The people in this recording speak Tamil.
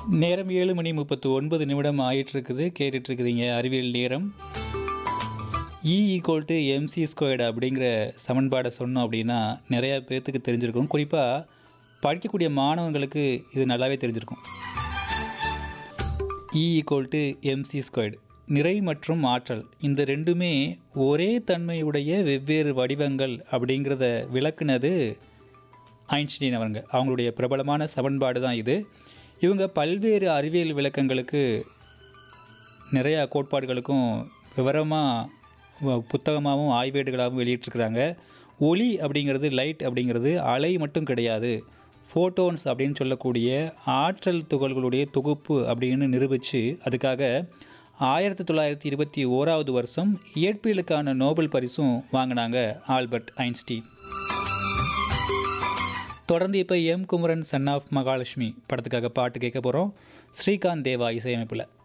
நேரம் ஏழு மணி முப்பத்து ஒன்பது நிமிடம் ஆயிட்டு இருக்குது கேட்டுட்டு இருக்கிறீங்க அறிவியல் நேரம் E equal to M C squared அப்படிங்கிற சமன்பாடை சொன்னோம் அப்படின்னா நிறையா பேர்த்துக்கு தெரிஞ்சிருக்கும் குறிப்பாக படிக்கக்கூடிய மாணவங்களுக்கு இது நல்லாவே தெரிஞ்சிருக்கும் E equal to M C squared நிறை மற்றும் ஆற்றல் இந்த ரெண்டுமே ஒரே தன்மையுடைய வெவ்வேறு வடிவங்கள் அப்படிங்கிறத விளக்குனது ஐன்ஸ்டீன் அவங்க அவங்களுடைய பிரபலமான சமன்பாடு தான் இது இவங்க பல்வேறு அறிவியல் விளக்கங்களுக்கு நிறையா கோட்பாடுகளுக்கும் விவரமாக புத்தகமாகவும் ஆய்வேடுகளாகவும் வெளியிட்டிருக்கிறாங்க ஒளி அப்படிங்கிறது லைட் அப்படிங்கிறது அலை மட்டும் கிடையாது ஃபோட்டோன்ஸ் அப்படின்னு சொல்லக்கூடிய ஆற்றல் துகள்களுடைய தொகுப்பு அப்படின்னு நிரூபித்து அதுக்காக ஆயிரத்தி தொள்ளாயிரத்தி இருபத்தி ஓராவது வருஷம் இயற்பியலுக்கான நோபல் பரிசும் வாங்கினாங்க ஆல்பர்ட் ஐன்ஸ்டீன் தொடர்ந்து இப்போ M Kumaran son of Mahalakshmi படத்துக்காக பாட்டு கேட்க போகிறோம் ஸ்ரீகாந்த் தேவா இசையமைப்பில்